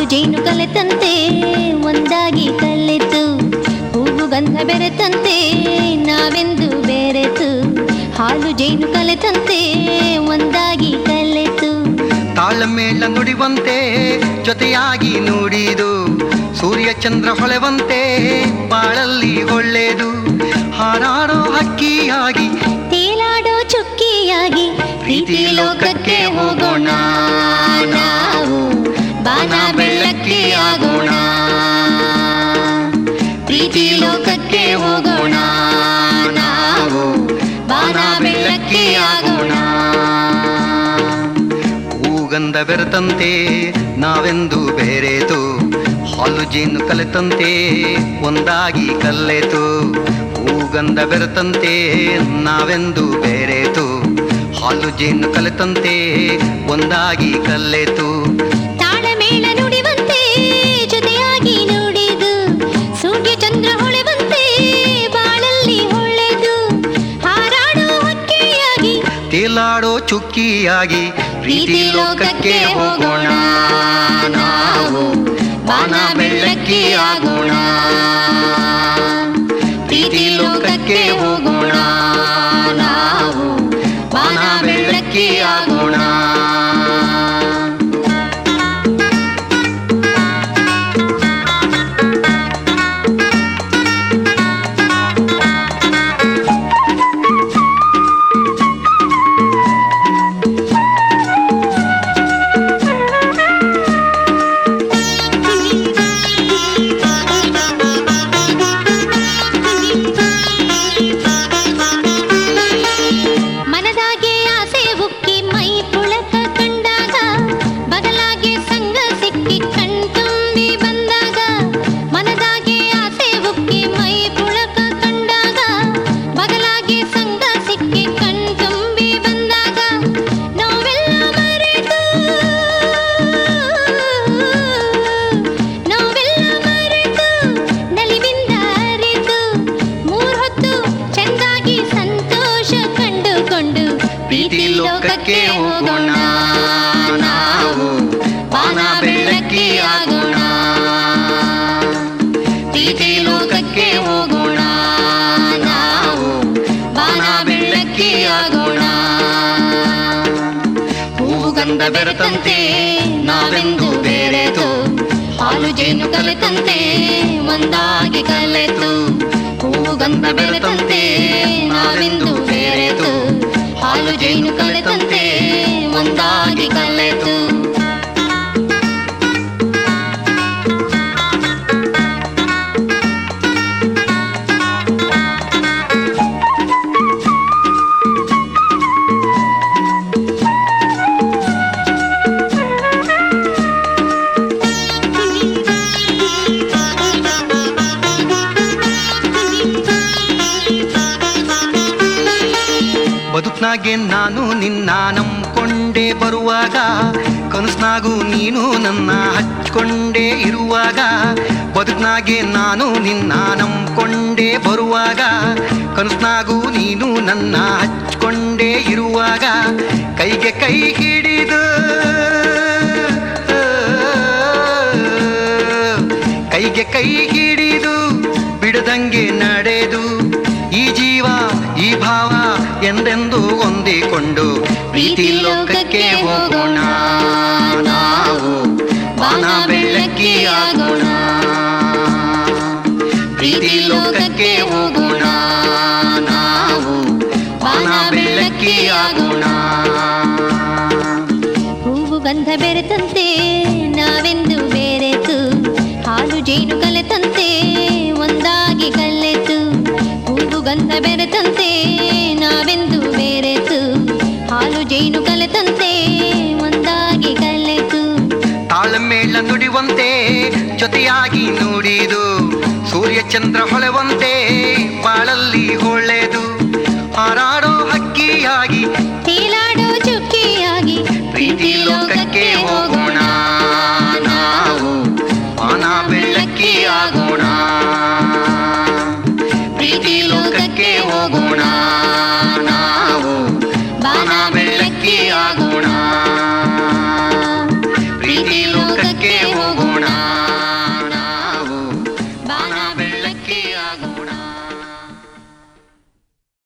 ಜೇನು ಕಲೆತಂತೆ ಒಂದಾಗಿ ಕಲೆತು ಹೂವು ಗಂಧ ಬೆರೆತಂತೆ ನಾವೆಂದು ಬೆರೆತು ಹಾಲು ಜೇನು ಕಲೆತಂತೆ ಒಂದಾಗಿ ಕಲೆತು ತಾಳಮೇಳ ನುಡಿವಂತೆ ಜೊತೆಯಾಗಿ ನುಡಿದು ಸೂರ್ಯ ಚಂದ್ರ ಹೊಳೆವಂತೆ ಬಾಳಲ್ಲಿ ಒಳ್ಳೆದು ಹಾರಾಡೋ ಹಕ್ಕಿಯಾಗಿ ತೇಲಾಡೋ ಚುಕ್ಕಿಯಾಗಿ ಪ್ರೀತಿ ಲೋಕಕ್ಕೆ ಹೋಗೋಣ ನಾವು ಬಾನ ಬೆಳಕ್ಕೆ ಆಗೋಣ ಪ್ರೀತಿ ಲೋಕಕ್ಕೆ ಹೋಗೋಣ ನಾವು ಬಾನ ಬೆಳಕ್ಕೆ ಆಗೋಣ ಹೂಗಂಧ ಬೆರೆತಂತೆ ನಾವೆಂದು ಬೇರೆತು ಹಾಲು ಜೇನು ಕಲೆತಂತೆ ಒಂದಾಗಿ ಕಲ್ಲೆತು ಹೂಗಂಧ ಬೆರೆತಂತೆ ನಾವೆಂದು ಬೇರೆತು ಹಾಲು ಜೇನು ಕಲೆತಂತೆ ಒಂದಾಗಿ ಕಲ್ಲೆತು ತಾಳಮೇಳ ನುಡಿವಂತೆ ಜೊತೆಯಾಗಿ ನುಡಿದು ಸೂರ್ಯ ಚಂದ್ರ ಹೊಳೆವಂತೆ ಬಾಳಲ್ಲಿ ಹೊಳೆದು ಹಾರಾಡೋ ಹಕ್ಕಿಯಾಗಿ ತೇಲಾಡೋ ಚುಕ್ಕಿಯಾಗಿ ಪ್ರೀತಿ ಲೋಕಕ್ಕೆ ಹೋಗೋಣ ನಾವು ಬಾನ ಬೆಳ್ಳಕ್ಕೆ ಆಗೋಣ ಪ್ರೀತಿ ಲೋಕಕ್ಕೆ ಹೋಗೋಣ ನಾವು ಬಾನ ಬೆಳ್ಳಕ್ಕೆ ಆಗೋಣ ಮನದಾಗೆ ಆಸೆ ಉಕ್ಕಿ ಮೈ ಪುಳಕ ಕಂಡಾಗ ಬಗಲಾಗೆ ಸಂಗ ಸಿಕ್ಕಿ ಕಣ್ತುಂಬಿ ಬಂದಾಗ ಮನದಾಗೆ ಆಸೆ ಉಕ್ಕಿ ಮೈ ಪುಳಕ ಕಂಡಾಗ ಬಗಲಾಗೆ ಸಂಗ ಸಿಕ್ಕಿ ಕಣ್ತುಂಬಿ ಬಂದಾಗ ನೋವೆಲ್ಲ ಮರೆತು ನೋವೆಲ್ಲ ಮರೆತು ನಲಿವಿಂದ ಅರಿತು ಮೂರ್ ಹೊತ್ತು ಚೆಂದಾಗಿ ಸಂತೋಷ ಕಂಡುಕೊಂಡು ಪ್ರೀತಿ ಲೋಕಕ್ಕೆ ಹೋಗೋಣ ನಾವು ಬಾನ ಬೆಳ್ಳಕ್ಕೆ ಆಗೋಣ ಪ್ರೀತಿ ಲೋಕಕ್ಕೆ ಹೋಗೋಣ ನಾವು ಬಾನ ಬೆಳ್ಳಕ್ಕೆ ಆಗೋಣ ಹೂವು ಗಂಧ ಬೆರೆತಂತೆ ನಾವೆಂದು ಬೇರೆತು ಹಾಲು ಜೇನು ಕಲೆತಂತೆ ಒಂದಾಗಿ ಕಲೆತು ಹೂವು ಗಂಧ ಬೆರೆತಂತೆ ನಾವೆಂದು ಬೇರೆತು ಹಾಲು ಜೇನು ಕಲೆತಂತೆ ಒಂದಾಗಿ ಕಲೆತು ಬದುಕ್ನಾಗೆ ನಾನು ನಿನ್ನ ನಂಬ್ಕೊಂಡೇ ಬರುವಾಗ ಕನಸ್ನಾಗೂ ನೀನು ನನ್ನ ಹಚ್ಕೊಂಡೇ ಇರುವಾಗ ಬದುಕ್ನಾಗೆ ನಾನು ನಿನ್ನ ನಂಬ್ಕೊಂಡೇ ಬರುವಾಗ ಕನಸ್ನಾಗೂ ನೀನು ನನ್ನ ಹಚ್ಕೊಂಡೇ ಇರುವಾಗ ಕೈಗೆ ಕೈ ಹಿಡಿದು ಕೈಗೆ ಕೈ ಹಿಡಿದು ಬಿಡದಂಗೆ ನಡೆದು ಈ ಜೀವ ಈ ಭಾವ ಎಂದೆಂದು ಹೊಂದಿಕೊಂಡು ಪ್ರೀತಿ ಲೋಕಕ್ಕೆ ಹೋಗೋಣ ನಾವು ಬಾನ ಬೆಳ್ಳಕ್ಕೆ ಆಗೋಣ ಪ್ರೀತಿ ಲೋಕಕ್ಕೆ ಹೋಗೋಣ ನಾವು ಬಾನ ಬೆಳ್ಳಕ್ಕೆ ಆಗೋಣ ಹೂವು ಗಂಧ ಬೆರೆತಂತೆ ನಾವೆಂದು ಬೇರೆತು ಹಾಲು ಜೇನು ಕಲೆತಂತೆ ಒಂದಾಗಿ ಕಲೆತು ಹೂವು ಗಂಧ ಬೆರೆತಂತೆ ನಾವೆಂದು ಬೇರೆತು ಹಾಲು ಜೇನು ಕಲೆತಂತೆ ಒಂದಾಗಿ ಕಲೆತು ತಾಳಮೇಳ ನುಡಿವಂತೆ ಜೊತೆಯಾಗಿ ನುಡಿದು ಸೂರ್ಯ ಚಂದ್ರ ಹೊಳೆವಂತೆ ಬಾಳಲ್ಲಿ ಒಳ್ಳೆದು ಹಾರಾಡೋ